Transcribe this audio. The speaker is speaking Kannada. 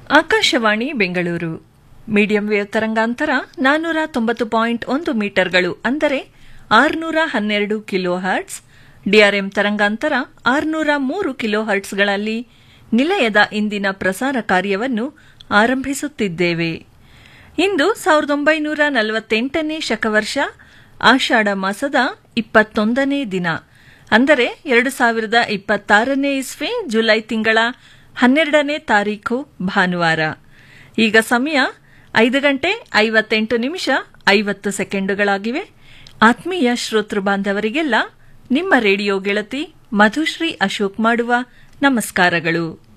ಆಕಾಶವಾಣಿ ಬೆಂಗಳೂರು ಮೀಡಿಯಂ ವೇವ್ ತರಂಗಾಂತರ ನಾನ್ನೂರ ತೊಂಬತ್ತು ಪಾಯಿಂಟ್ ಒಂದು ಮೀಟರ್ಗಳು ಅಂದರೆ ಆರುನೂರ ಹನ್ನೆರಡು ಕಿಲೋ ಹರ್ಟ್ಸ್ ಡಿಆರ್ಎಂ ತರಂಗಾಂತರ ಆರುನೂರ ಮೂರು ಕಿಲೋ ಹರ್ಟ್ಸ್ಗಳಲ್ಲಿ ನಿಲಯದ ಇಂದಿನ ಪ್ರಸಾರ ಕಾರ್ಯವನ್ನು ಆರಂಭಿಸುತ್ತಿದ್ದೇವೆ ಇಂದು ಸಾವಿರದ ಒಂಬೈನೂರ ನಲವತ್ತೆಂಟನೇ ಶಕವರ್ಷ ಆಷಾಢ ಮಾಸದ ಇಪ್ಪತ್ತೊಂದನೇ ದಿನ ಅಂದರೆ ಎರಡು ಸಾವಿರದ ಇಪ್ಪತ್ತಾರನೇ ಇಸ್ವಿ ಜುಲೈ ತಿಂಗಳ ಹನ್ನೆರಡನೇ ತಾರೀಖು ಭಾನುವಾರ ಈಗ ಸಮಯ ಐದು ಗಂಟೆ ಐವತ್ತೆಂಟು ನಿಮಿಷ ಐವತ್ತು ಸೆಕೆಂಡುಗಳಾಗಿವೆ ಆತ್ಮೀಯ ಶ್ರೋತೃ ಬಾಂಧವರಿಗೆಲ್ಲ ನಿಮ್ಮ ರೇಡಿಯೋ ಗೆಳತಿ ಮಧುಶ್ರೀ ಅಶೋಕ್ ಮಾಡುವ ನಮಸ್ಕಾರಗಳು